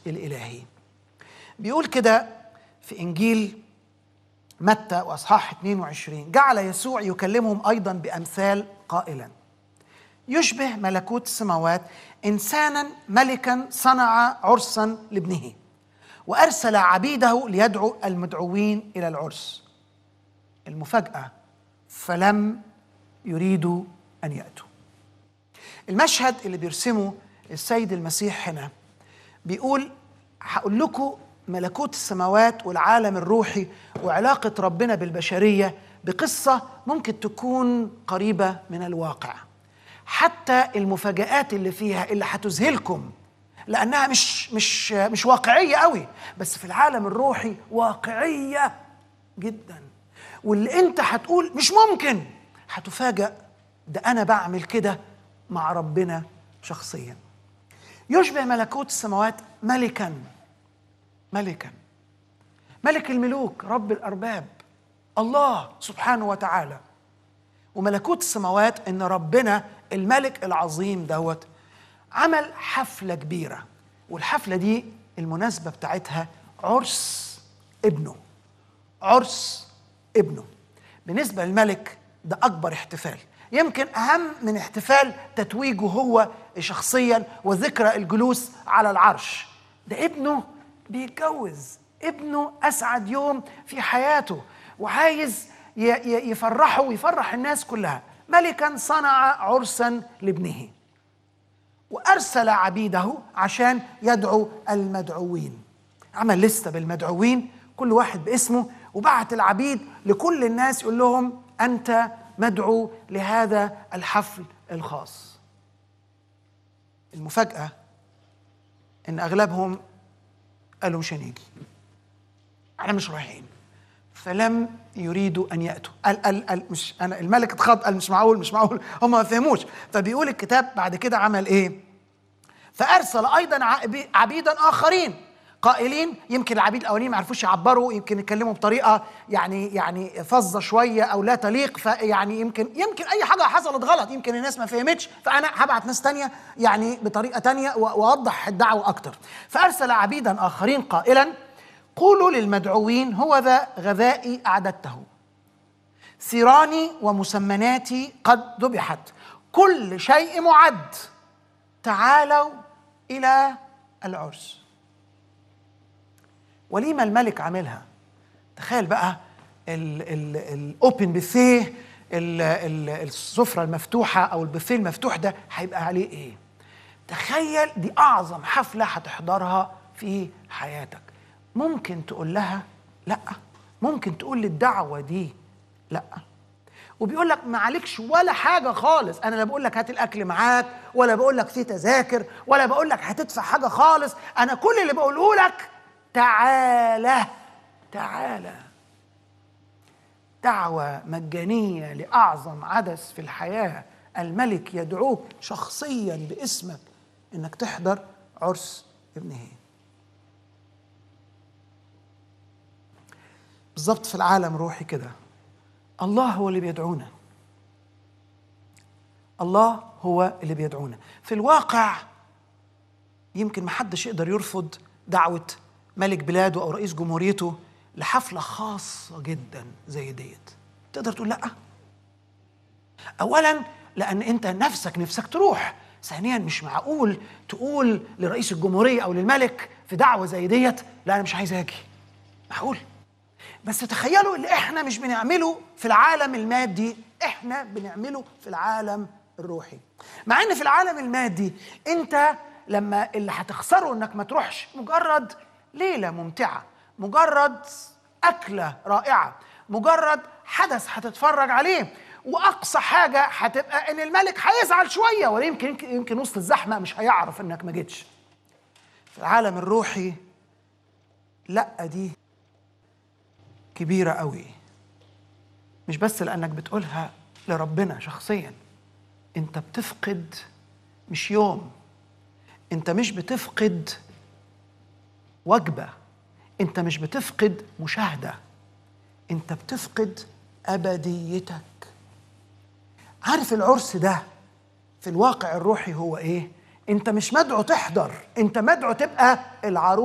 الالهي بيقول كده في انجيل متى واصحاح 22 جعل يسوع يكلمهم ايضا بامثال قائلا يشبه ملكوت السماوات انسانا ملكا صنع عرسا لابنه وارسل عبيده ليدعو المدعوين الى العرس المفاجاه فلم يريدوا ان ياتوا المشهد اللي بيرسمه السيد المسيح هنا بيقول هقول لكم ملكوت السماوات والعالم الروحي وعلاقه ربنا بالبشريه بقصه ممكن تكون قريبه من الواقع حتى المفاجآت اللي فيها اللي هتذهلكم لأنها مش مش مش واقعية قوي بس في العالم الروحي واقعية جدا واللي أنت هتقول مش ممكن هتفاجأ ده أنا بعمل كده مع ربنا شخصيا يشبه ملكوت السماوات ملكا ملكا ملك الملوك رب الأرباب الله سبحانه وتعالى وملكوت السماوات ان ربنا الملك العظيم دوت عمل حفله كبيره والحفله دي المناسبه بتاعتها عرس ابنه عرس ابنه بالنسبه للملك ده اكبر احتفال يمكن اهم من احتفال تتويجه هو شخصيا وذكرى الجلوس على العرش ده ابنه بيتجوز ابنه اسعد يوم في حياته وعايز يفرحه ويفرح الناس كلها ملكا صنع عرسا لابنه وارسل عبيده عشان يدعو المدعوين عمل لسته بالمدعوين كل واحد باسمه وبعت العبيد لكل الناس يقول لهم انت مدعو لهذا الحفل الخاص المفاجاه ان اغلبهم قالوا مش هنيجي احنا مش رايحين فلم يريدوا ان ياتوا قال قال قال مش انا الملك اتخض قال مش معقول مش معقول هم ما فهموش فبيقول الكتاب بعد كده عمل ايه؟ فارسل ايضا عبيدا اخرين قائلين يمكن العبيد الاولين ما عرفوش يعبروا يمكن يتكلموا بطريقه يعني يعني فظه شويه او لا تليق فيعني يمكن يمكن اي حاجه حصلت غلط يمكن الناس ما فهمتش فانا هبعت ناس تانية يعني بطريقه تانية واوضح الدعوه اكتر فارسل عبيدا اخرين قائلا قولوا للمدعوين هو ذا غذائي أعددته ثيراني ومسمناتي قد ذبحت كل شيء معد تعالوا إلى العرس وليمة الملك عاملها تخيل بقى الاوبن بوفيه السفرة المفتوحة أو البوفيه المفتوح ده هيبقى عليه إيه؟ تخيل دي أعظم حفلة هتحضرها في حياتك ممكن تقول لها لا ممكن تقول للدعوه دي لا وبيقول لك ما عليكش ولا حاجه خالص انا لا بقول لك هات الاكل معاك ولا بقول لك في تذاكر ولا بقول لك هتدفع حاجه خالص انا كل اللي بقوله لك تعالى تعالى دعوه مجانيه لاعظم عدس في الحياه الملك يدعوك شخصيا باسمك انك تحضر عرس ابنه بالظبط في العالم روحي كده الله هو اللي بيدعونا الله هو اللي بيدعونا في الواقع يمكن ما حدش يقدر يرفض دعوة ملك بلاده أو رئيس جمهوريته لحفلة خاصة جدا زي ديت تقدر تقول لأ أولا لأن أنت نفسك نفسك تروح ثانيا مش معقول تقول لرئيس الجمهورية أو للملك في دعوة زي ديت لا أنا مش عايز أجي معقول بس تخيلوا اللي احنا مش بنعمله في العالم المادي احنا بنعمله في العالم الروحي مع ان في العالم المادي انت لما اللي هتخسره انك ما تروحش مجرد ليله ممتعه مجرد اكله رائعه مجرد حدث هتتفرج عليه واقصى حاجه هتبقى ان الملك هيزعل شويه ولا يمكن يمكن وسط الزحمه مش هيعرف انك ما جيتش في العالم الروحي لا دي كبيرة قوي مش بس لأنك بتقولها لربنا شخصيا أنت بتفقد مش يوم أنت مش بتفقد وجبة أنت مش بتفقد مشاهدة أنت بتفقد أبديتك عارف العرس ده في الواقع الروحي هو إيه؟ انت مش مدعو تحضر انت مدعو تبقى العروس